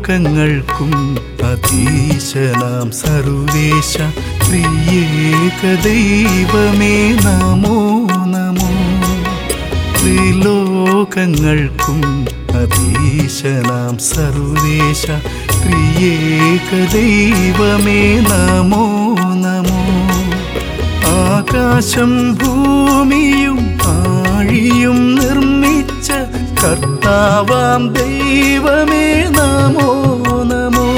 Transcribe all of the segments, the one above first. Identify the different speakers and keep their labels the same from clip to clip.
Speaker 1: ത്രിലോകങ്ങൾക്കും അധീശനാം സർവേശ ത്രിയേക ദൈവമേ നമോ നമോ ത്രിലോകങ്ങൾക്കും അധീശനാം സർവേശ ത്രിയേക ദൈവമേ നമോ നമോ ആകാശം ഭൂമിയും ആഴിയും നിർമ്മിച്ച കർത്താവാം ദൈവമേ നമോ നമോ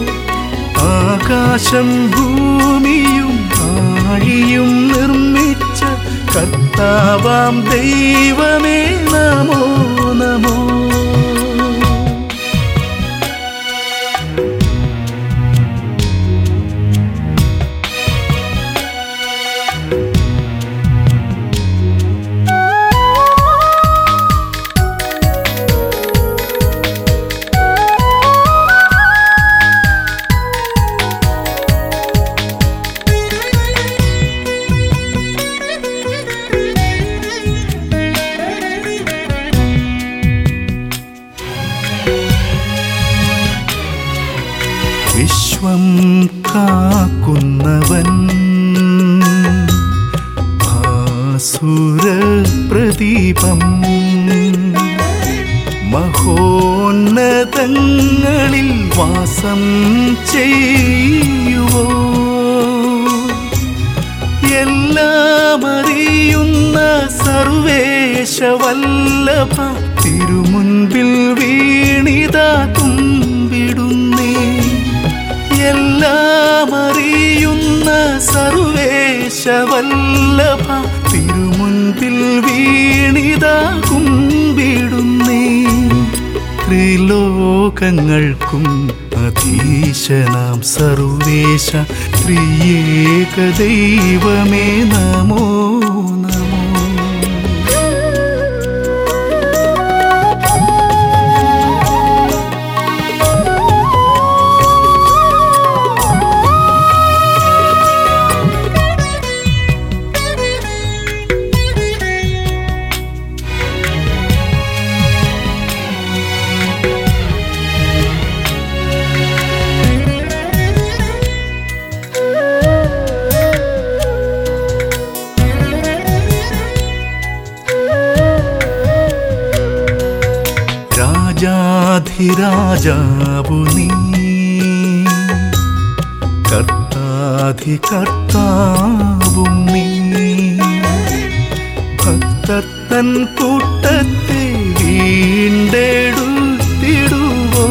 Speaker 1: ആകാശം ഭൂമിയും ആഴിയും നിർമ്മിച്ച കർത്താവാം ദൈവമേ നമോ നമോ വിശ്വം കാക്കുന്നവൻ ഭാസുര പ്രദീപം മഹോന്നതങ്ങളിൽ വാസം ചെയ്യുവോ എല്ലാം അറിയുന്ന സർവേശവല്ലഭ തിരുമുൻപിൽ വീണിതാ കുമ്പിടുന്നേ എല്ലാം അറിയുന്ന സർവേശവല്ലഭ തിരുമുൻപിൽ വീണിതാ കുമ്പിടുന്നേ ത്രിലോകങ്ങൾക്കും അധീശനാം സർവേശ ത്രിയേക ദൈവമേ നമോ നമോ രാജാധിരാജാവു നീ കർത്താധികർത്താവും നീ ഭക്തത്തൻ കൂട്ടത്തെ വീണ്ടെടുത്തിടുവോ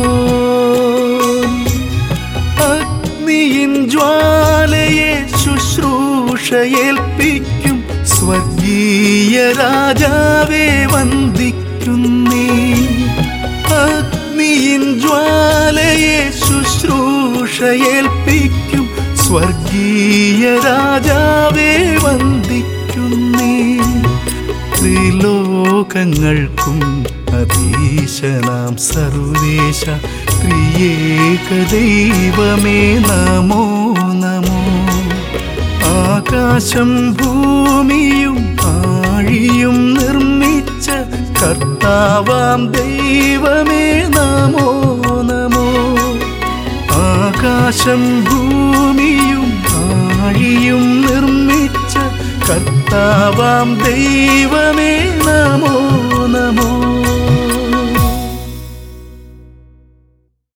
Speaker 1: അഗ്നിയിൻ ജ്വാലയെ ശുശ്രൂഷയേൽപ്പിക്കും സ്വർഗീയ രാജാവേ വന്ദിക്കുന്നേ അഗ്നിയിൻ ജ്വാലയെ ശുശ്രൂഷയേൽപ്പിക്കും സ്വർഗീയ രാജാവേ വന്ദിക്കുന്നേ ത്രിലോകങ്ങൾക്കും അധീശനാം സർവേശ ത്രിയേക ദൈവമേ നമോ നമോ ആകാശം ഭൂമിയും ആഴിയും നിർമ്മിച്ച കർത്താവാം ദൈവമേ നമോ നമോ ആകാശം ഭൂമിയും ആഴിയും നിർമ്മിച്ച കർത്താവാം ദൈവമേ നമോ നമോ